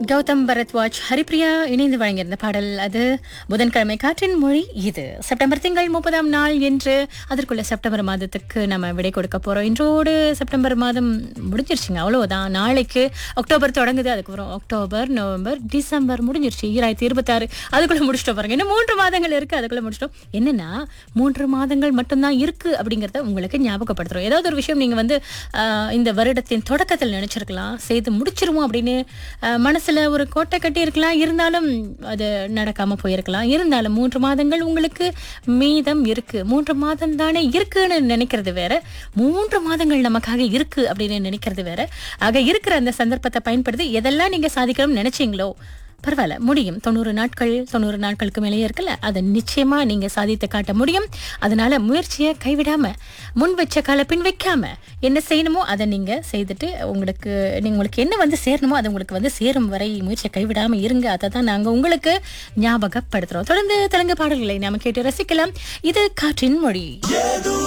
கௌதம் பரத்வாஜ் ஹரிப்ரியா இணைந்து வழங்கியிருந்த பாடல் அது புதன்கிழமை காற்றின் மொழி இது செப்டம்பர் திங்கள் முப்பதாம் நாள் என்று அதற்குள்ள செப்டம்பர் மாதத்துக்கு நம்ம விடை கொடுக்க போறோம் இன்றோடு செப்டம்பர் மாதம் முடிஞ்சிருச்சுங்க அவ்வளவுதான் நாளைக்கு அக்டோபர் தொடங்குது அதுக்கப்புறம் அக்டோபர் நவம்பர் டிசம்பர் முடிஞ்சிருச்சு ஈராயிரத்தி இருபத்தாறு அதுக்குள்ள முடிச்சிட்டோம் பாருங்க இன்னும் மூன்று மாதங்கள் இருக்கு அதுக்குள்ள முடிச்சிட்டோம் என்னன்னா மூன்று மாதங்கள் மட்டும்தான் இருக்கு அப்படிங்கறத உங்களுக்கு ஞாபகப்படுத்துறோம் ஏதாவது ஒரு விஷயம் நீங்க வந்து ஆஹ், இந்த வருடத்தின் தொடக்கத்தில் நினைச்சிருக்கலாம் செய்து முடிச்சிருவோம் அப்படின்னு ஆஹ், மனசுல ஒரு கோட்டை கட்டி இருக்கலாம் இருந்தாலும் அது நடக்காம போயிருக்கலாம் இருந்தாலும் மூன்று மாதங்கள் உங்களுக்கு மீதம் இருக்கு மூன்று மாதம் தானே இருக்குன்னு நினைக்கிறது வேற மூன்று மாதங்கள் நமக்காக இருக்கு அப்படின்னு நினைக்கிறது வேற ஆக இருக்கிற அந்த சந்தர்ப்பத்தை பயன்படுத்தி எதெல்லாம் நீங்க சாதிக்கணும்னு நினைச்சீங்களோ பரவாயில்ல முடியும் தொண்ணூறு நாட்கள் தொண்ணூறு நாட்களுக்கு மேலேயே இருக்குல்ல அதை நிச்சயமா நீங்க சாதித்து காட்ட முடியும் அதனால முயற்சியை கைவிடாம முன் வச்ச கால பின் வைக்காம என்ன செய்யணுமோ அதை நீங்க செய்துட்டு உங்களுக்கு நீங்க உங்களுக்கு என்ன வந்து சேரணுமோ அது உங்களுக்கு வந்து சேரும் வரை முயற்சியை கைவிடாம இருங்க அதை தான் நாங்க உங்களுக்கு ஞாபகப்படுத்துறோம் தொடர்ந்து தெலுங்கு பாடல்களை நாம கேட்டு ரசிக்கலாம் இது காற்றின் மொழி